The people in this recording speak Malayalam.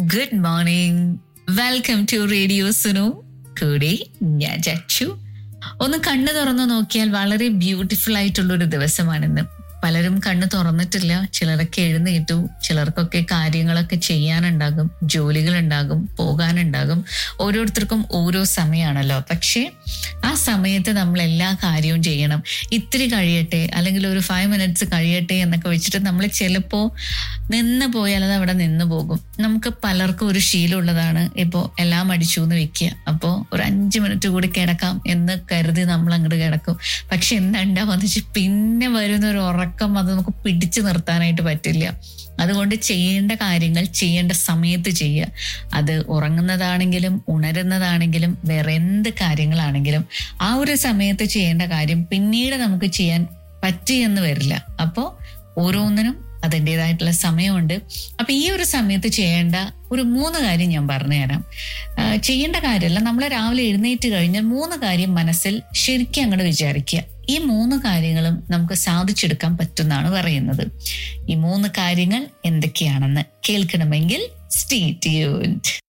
good morning welcome to radio Suno കൂടെ ഞാൻ ചച്ചു ഒന്ന് കണ്ണു തുറന്നു നോക്കിയാൽ വളരെ ബ്യൂട്ടിഫുൾ ആയിട്ടുള്ള ഒരു ദിവസമാണിന്ന് പലരും കണ്ണ് തുറന്നിട്ടില്ല ചിലരൊക്കെ എഴുന്നേറ്റു ചിലർക്കൊക്കെ കാര്യങ്ങളൊക്കെ ചെയ്യാനുണ്ടാകും ജോലികളുണ്ടാകും പോകാനുണ്ടാകും ഓരോരുത്തർക്കും ഓരോ സമയമാണല്ലോ പക്ഷേ ആ സമയത്ത് നമ്മൾ എല്ലാ കാര്യവും ചെയ്യണം ഇത്തിരി കഴിയട്ടെ അല്ലെങ്കിൽ ഒരു ഫൈവ് മിനിറ്റ്സ് കഴിയട്ടെ എന്നൊക്കെ വെച്ചിട്ട് നമ്മൾ ചിലപ്പോൾ നിന്ന് പോയാൽ അത് അവിടെ നിന്ന് പോകും നമുക്ക് പലർക്കും ഒരു ശീലമുള്ളതാണ് ഇപ്പോൾ എല്ലാം അടിച്ചു എന്ന് വെക്കുക അപ്പോൾ ഒരു അഞ്ച് മിനിറ്റ് കൂടി കിടക്കാം എന്ന് കരുതി നമ്മൾ അങ്ങോട്ട് കിടക്കും പക്ഷെ എന്താണ്ടാവുക വെച്ചാൽ പിന്നെ വരുന്ന ഒരു ഉറക്കം അത് നമുക്ക് പിടിച്ചു നിർത്താനായിട്ട് പറ്റില്ല അതുകൊണ്ട് ചെയ്യേണ്ട കാര്യങ്ങൾ ചെയ്യേണ്ട സമയത്ത് ചെയ്യുക അത് ഉറങ്ങുന്നതാണെങ്കിലും ഉണരുന്നതാണെങ്കിലും വേറെ എന്ത് കാര്യങ്ങളാണെങ്കിലും ആ ഒരു സമയത്ത് ചെയ്യേണ്ട കാര്യം പിന്നീട് നമുക്ക് ചെയ്യാൻ പറ്റിയെന്ന് വരില്ല അപ്പോൾ ഓരോന്നിനും അതിൻ്റെതായിട്ടുള്ള സമയമുണ്ട് അപ്പൊ ഈ ഒരു സമയത്ത് ചെയ്യേണ്ട ഒരു മൂന്ന് കാര്യം ഞാൻ പറഞ്ഞുതരാം ആ, ചെയ്യേണ്ട കാര്യമല്ല നമ്മൾ രാവിലെ എഴുന്നേറ്റ് കഴിഞ്ഞാൽ മൂന്ന് കാര്യം മനസ്സിൽ ശരിക്കും അങ്ങോട്ട് വിചാരിക്കുക ഈ മൂന്ന് കാര്യങ്ങളും നമുക്ക് സാധിച്ചെടുക്കാൻ പറ്റുന്നാണ് പറയുന്നത് ഈ മൂന്ന് കാര്യങ്ങൾ എന്തൊക്കെയാണെന്ന് കേൾക്കണമെങ്കിൽ സ്റ്റേ ട്യൂൺഡ്